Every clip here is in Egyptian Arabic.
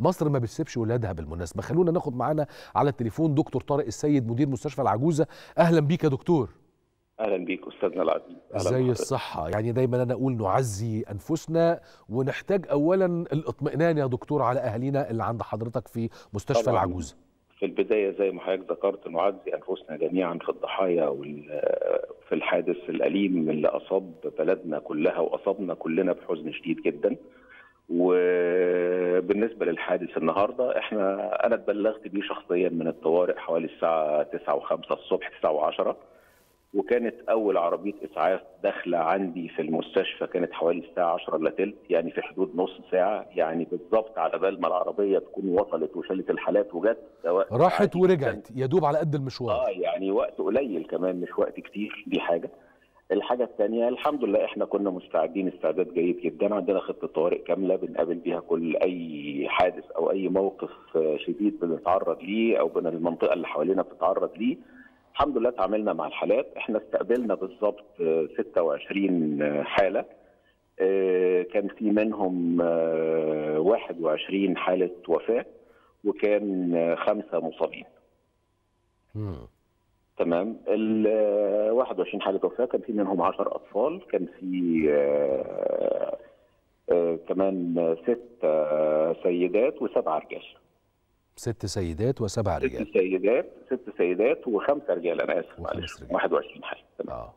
مصر ما بتسيبش ولادها بالمناسبه خلونا ناخد معانا على التليفون دكتور طارق السيد مدير مستشفى العجوزه اهلا بيك يا دكتور اهلا بيك استاذنا العزيز ازاي الصحه يعني دايما انا اقول نعزي انفسنا ونحتاج اولا الاطمئنان يا دكتور على اهالينا اللي عند حضرتك في مستشفى طبعاً. العجوزه في البدايه زي ما حضرتك ذكرت نعزي انفسنا جميعا في الضحايا وفي الحادث الاليم اللي اصاب بلدنا كلها واصابنا كلنا بحزن شديد جدا وبالنسبه للحادث النهارده احنا انا اتبلغت بيه شخصيا من الطوارئ حوالي الساعه 9 و5 الصبح 9 و10 وكانت اول عربيه اسعاف داخله عندي في المستشفى كانت حوالي الساعه 10 الا تلت يعني في حدود نص ساعه يعني بالظبط على بال ما العربيه تكون وصلت وشالت الحالات وجت ده وقت راحت عادي ورجعت جداً. يا دوب على قد اه المشوار يعني وقت قليل كمان مش وقت كتير دي حاجه الحاجه الثانيه الحمد لله احنا كنا مستعدين استعداد جيد جدا عندنا خطه طوارئ كامله بنقابل بيها كل اي حادث او اي موقف آه، شديد بنتعرض ليه او من المنطقه اللي حوالينا بتتعرض ليه الحمد لله تعاملنا مع الحالات احنا استقبلنا بالظبط آه، 26 حاله آه، كان في منهم آه، 21 حاله وفاه وكان آه، خمسه مصابين مم. تمام ال 21 حاله وفاه كان في منهم 10 اطفال كان في آه، آه، كمان ست آه، سيدات وسبع رجال ست سيدات وسبع ست رجال سيدات ست سيدات وخمسه رجال انا اسف وخمس معلش رجال. 21 حاله تمام اه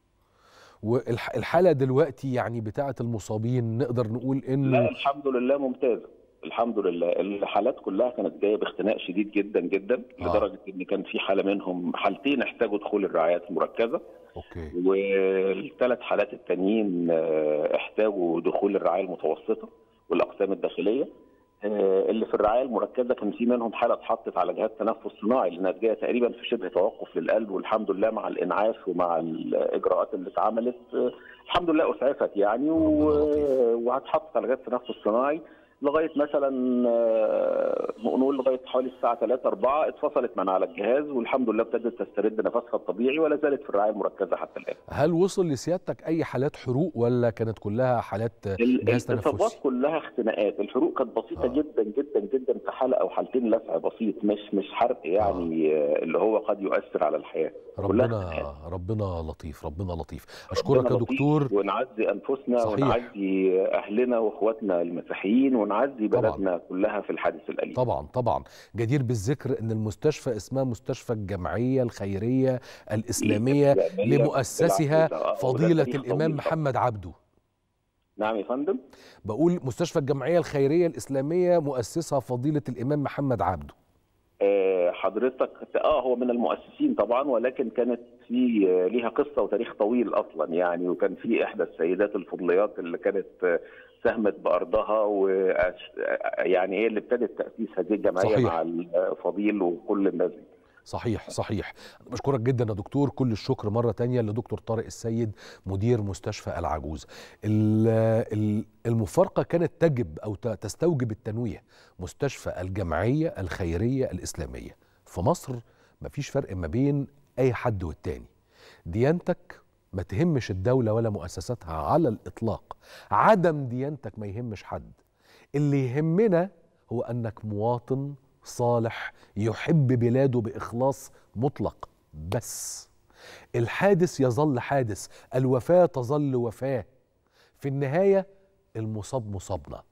والحاله دلوقتي يعني بتاعه المصابين نقدر نقول لا انه الحمد لله ممتازه الحمد لله الحالات كلها كانت جايه باختناق شديد جدا جدا آه. لدرجه ان كان في حاله منهم حالتين احتاجوا دخول الرعايات المركزه اوكي والثلاث حالات التانيين آه، احتاجوا دخول الرعايه المتوسطه والاقسام الداخليه آه، اللي في الرعايه المركزه كان في منهم حاله اتحطت على جهاز تنفس صناعي لانها جايه تقريبا في شبه توقف للقلب والحمد لله مع الانعاش ومع الاجراءات اللي اتعملت آه، الحمد لله اسعفت يعني و- ربنا لطيف. وهتحط على جهاز تنفس صناعي لغايه مثلا آه، نقول لغايه حوالي الساعه 3 4 اتفصلت من على الجهاز والحمد لله ابتدت تسترد نفسها الطبيعي ولا زالت في الرعايه المركزه حتى الان. هل وصل لسيادتك اي حالات حروق ولا كانت كلها حالات ال- جهاز الاصابات تنفسي كلها اختناقات الحروق كانت بسيطه آه. آه. جدا جدا جدا في حاله او حالتين لسع بسيط مش مش حرق يعني آه. اللي هو قد يؤثر على الحياه كلها ربنا اختناقات. ربنا لطيف ربنا لطيف اشكرك يا ربنا لطيف دكتور ونعزي انفسنا صحيح. ونعزي اهلنا واخواتنا المسيحيين ونعزي طبعاً. بلدنا كلها في الحادث الاليم طبعا طبعا جدير بالذكر ان المستشفى اسمها مستشفى الجمعيه الخيريه الاسلاميه الإسلامية لمؤسسها بالعقيدة. آه، وده فضيله تاريخ الامام طويل محمد عبده نعم يا فندم بقول مستشفى الجمعيه الخيريه الاسلاميه مؤسسها فضيله الامام محمد عبده آه، حضرتك اه هو من المؤسسين طبعا ولكن كانت في آه، ليها قصه وتاريخ طويل اصلا يعني وكان في احدى السيدات الفضليات اللي كانت آه، ساهمت بارضها و آه، يعني هي اللي ابتدت تاسيس هذه الجمعيه صحيح. مع الفضيل وكل الناس دي صحيح صحيح أنا بشكرك جدا يا دكتور كل الشكر مرة تانية لدكتور طارق السيد مدير مستشفى العجوز ال- ال- المفارقة كانت تجب أو ت- تستوجب التنويه مستشفى الجمعية الخيرية الإسلامية في مصر مفيش فرق ما بين أي حد والتاني ديانتك ما تهمش الدولة ولا مؤسساتها على الإطلاق عدم ديانتك ما يهمش حد اللي يهمنا هو أنك مواطن صالح يحب بلاده بإخلاص مطلق بس الحادث يظل حادث الوفاة تظل وفاة في النهاية المصاب مصابنا